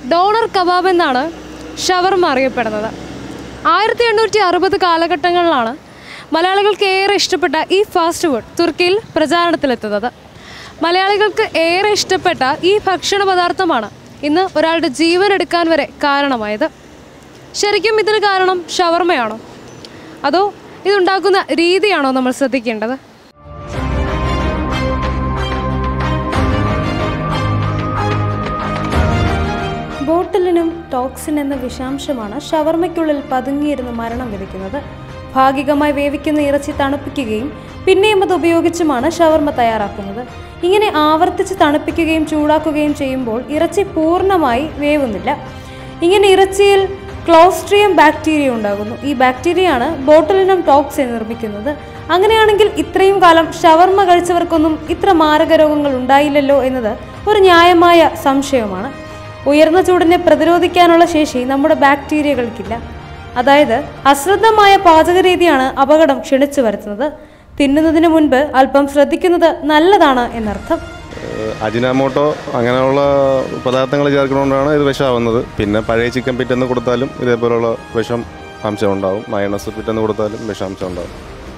donor kebab എന്നാണ് ഷവർമ അറിയപ്പെടുന്നത് ആയിരത്തി എണ്ണൂറ്റി അറുപത് കാലഘട്ടങ്ങളിലാണ് മലയാളികൾക്ക് ഏറെ ഇഷ്ടപ്പെട്ട ഈ ഫാസ്റ്റ് ഫുഡ് തുർക്കിയിൽ പ്രചാരണത്തിലെത്തുന്നത് മലയാളികൾക്ക് ഏറെ ഇഷ്ടപ്പെട്ട ഈ ഭക്ഷണ പദാർത്ഥമാണ് ഇന്ന് ഒരാളുടെ ജീവൻ എടുക്കാൻ വരെ കാരണമായത് ശരിക്കും ഇതിന് കാരണം ഷവർമയാണോ അതോ ഇതുണ്ടാക്കുന്ന രീതിയാണോ നമ്മൾ ശ്രദ്ധിക്കേണ്ടത് ബോട്ടിലിനും ടോക്സിൻ എന്ന വിഷാംശമാണ് ഷവർമയ്ക്കുള്ളിൽ പതുങ്ങിയിരുന്ന് മരണം വിധിക്കുന്നത് ഭാഗികമായി വേവിക്കുന്ന ഇറച്ചി തണുപ്പിക്കുകയും പിന്നെയും അത് ഉപയോഗിച്ചുമാണ് ഷവർമ തയ്യാറാക്കുന്നത് ഇങ്ങനെ ആവർത്തിച്ച് തണുപ്പിക്കുകയും ചൂടാക്കുകയും ചെയ്യുമ്പോൾ ഇറച്ചി പൂർണ്ണമായി വേവുന്നില്ല ഇങ്ങനെ ഇറച്ചിയിൽ ക്ലോസ്ട്രിയം ബാക്ടീരിയ ഉണ്ടാകുന്നു ഈ ബാക്ടീരിയയാണ് ബോട്ടിലിനം ടോക്സിൻ നിർമ്മിക്കുന്നത് അങ്ങനെയാണെങ്കിൽ ഇത്രയും കാലം ഷവർമ കഴിച്ചവർക്കൊന്നും ഇത്ര മാരക രോഗങ്ങൾ ഉണ്ടായില്ലല്ലോ എന്നത് ഒരു ന്യായമായ സംശയമാണ് ഉയർന്ന ചൂടിനെ പ്രതിരോധിക്കാനുള്ള ശേഷി നമ്മുടെ ബാക്ടീരിയകൾക്കില്ല അതായത് അശ്രദ്ധമായ പാചകരീതിയാണ് അപകടം ക്ഷണിച്ചു വരുത്തുന്നത് തിന്നുന്നതിന് മുൻപ് അല്പം ശ്രദ്ധിക്കുന്നത് നല്ലതാണ് എന്നർത്ഥം ഏഹ് അജിനാമോട്ടോ അങ്ങനെയുള്ള പദാർത്ഥങ്ങൾ ചേർക്കുന്നതുകൊണ്ടാണ് ഇത് വിഷമാവുന്നത് പിന്നെ പഴയ ചിക്കൻ പിറ്റെന്ന് കൊടുത്താലും ഇതേപോലുള്ള വിഷം അംശം ഉണ്ടാവും മയണസ് പിറ്റെന്ന് കൊടുത്താലും വിഷാംശം ഉണ്ടാവും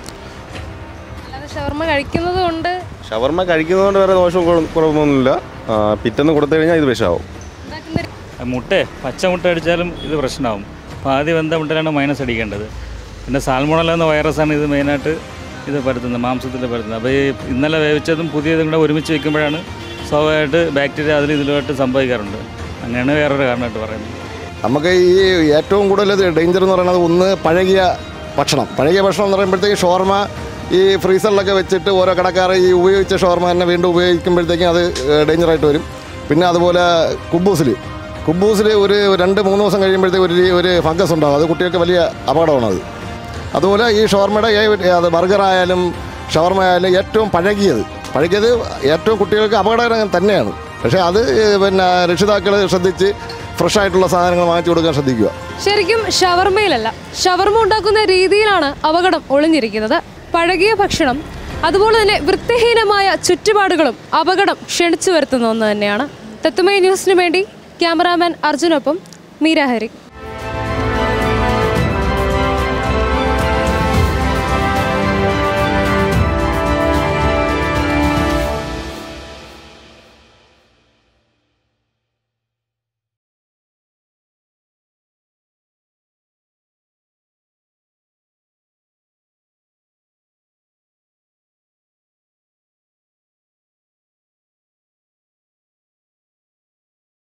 അല്ലാതെ ഷവർമ കഴിക്കുന്നത് കൊണ്ട് ഷവർമ്മ കഴിക്കുന്നതുകൊണ്ട് വേറെ ദോഷം കുറ- കുറവൊന്നുമില്ല ആ, പിറ്റെന്ന് കൊടുത്തു കഴിഞ്ഞാൽ ഇത് വിഷമാവും മുട്ട പച്ച മുട്ട അടിച്ചാലും ഇത് പ്രശ്നമാവും അപ്പോൾ ആദ്യം വെന്ത മുട്ടയിലാണ് മൈനസ് അടിക്കേണ്ടത് പിന്നെ സാൽമോണല എന്ന വൈറസാണ് ഇത് മെയിനായിട്ട് ഇത് പരത്തുന്നത് മാംസത്തിൽ പരത്തുന്നത് അപ്പോൾ ഈ ഇന്നലെ വേവിച്ചതും പുതിയതും കൂടെ ഒരുമിച്ച് വയ്ക്കുമ്പോഴാണ് സ്വാഭാവികമായിട്ട് ബാക്ടീരിയ അതിൽ ഇതിലുമായിട്ട് സംഭവിക്കാറുണ്ട് അങ്ങനെയാണ് വേറൊരു കാരണമായിട്ട് പറയുന്നത് നമുക്ക് ഈ ഏറ്റവും കൂടുതൽ ഡേഞ്ചർ എന്ന് പറയുന്നത് ഒന്ന് പഴകിയ ഭക്ഷണം പഴകിയ ഭക്ഷണം എന്ന് പറയുമ്പോഴത്തേക്ക് ഷോർമ ഈ ഫ്രീസറിലൊക്കെ വെച്ചിട്ട് ഓരോ കടക്കാർ ഈ ഉപയോഗിച്ച ഷോർമ തന്നെ വീണ്ടും ഉപയോഗിക്കുമ്പോഴത്തേക്കും അത് ഡേഞ്ചറായിട്ട് വരും പിന്നെ അതുപോലെ കുബൂസിൽ കുബൂസിൽ ഒരു രണ്ട് മൂന്ന് ദിവസം കഴിയുമ്പോഴത്തേക്ക് ഒരു ഒരു ഫംഗസ് ഉണ്ടാകും അത് കുട്ടികൾക്ക് വലിയ അപകടമാണ് അത് അതുപോലെ ഈ ഷോർമയുടെ ഏ- അത് ബർഗർ ആയാലും ഷവർമ ആയാലും ഏറ്റവും പഴകിയത് പഴകിയത് ഏറ്റവും കുട്ടികൾക്ക് അപകടകരം തന്നെയാണ് പക്ഷേ അത് പിന്നെ രക്ഷിതാക്കൾ ശ്രദ്ധിച്ച് ഫ്രഷ് ആയിട്ടുള്ള സാധനങ്ങൾ വാങ്ങിച്ചു കൊടുക്കാൻ ശ്രദ്ധിക്കുക ശരിക്കും ഷവർമയിലല്ല ഷവർമ ഉണ്ടാക്കുന്ന രീതിയിലാണ് അപകടം ഒളിഞ്ഞിരിക്കുന്നത് പഴകിയ ഭക്ഷണം അതുപോലെ തന്നെ വൃത്തിഹീനമായ ചുറ്റുപാടുകളും അപകടം ക്ഷണിച്ചു വരുത്തുന്ന ഒന്ന് തന്നെയാണ് തത്തുമൈ ന്യൂസിനു വേണ്ടി ക്യാമറാമാൻ അർജുനൊപ്പം മീരാഹരി